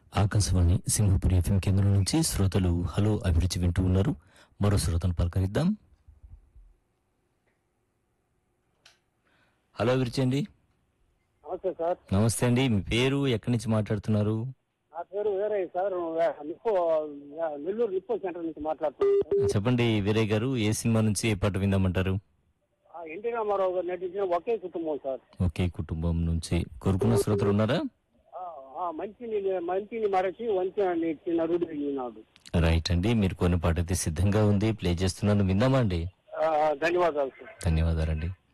Akashvani Simhapuri FM కేంద్రం నుంచి శ్రోతలు హలో అభిరుచి వింటూ ఉన్నారు మరో శ్రోతను పలకరిద్దాం హలో అభిరుచి అండి నమస్తే సార్ నమస్తే అండి మీ పేరు ఎక్కడి నుంచి మాట్లాడుతున్నారు నా పేరు వేరే sir Nippo Nellore Nippo center నుంచి మాట్లాడుతున్నాను చెప్పండి వీరయ్య గారు ఏ సినిమా నుంచి ఏ పాట విందామంటారు ఆ, ఎన్టీ రామారావు గారు నటించిన ఒకే కుటుంబం సార్ ఒకే కుటుంబం నుంచి కోరుకున్న శ్రోతలు ఉన్నారా ఆ, ఆ, మంచిని మంచిని మరచి వంచి ఇచ్చిన నరుడు ఈనాడు రైట్ అండి మీరు కొన్ని పాట అయితే సిద్ధంగా ఉంది ప్లే చేస్తున్నాను విందామా అండి ఆ, ధన్యవాదాలు సార్ ధన్యవాదాలండి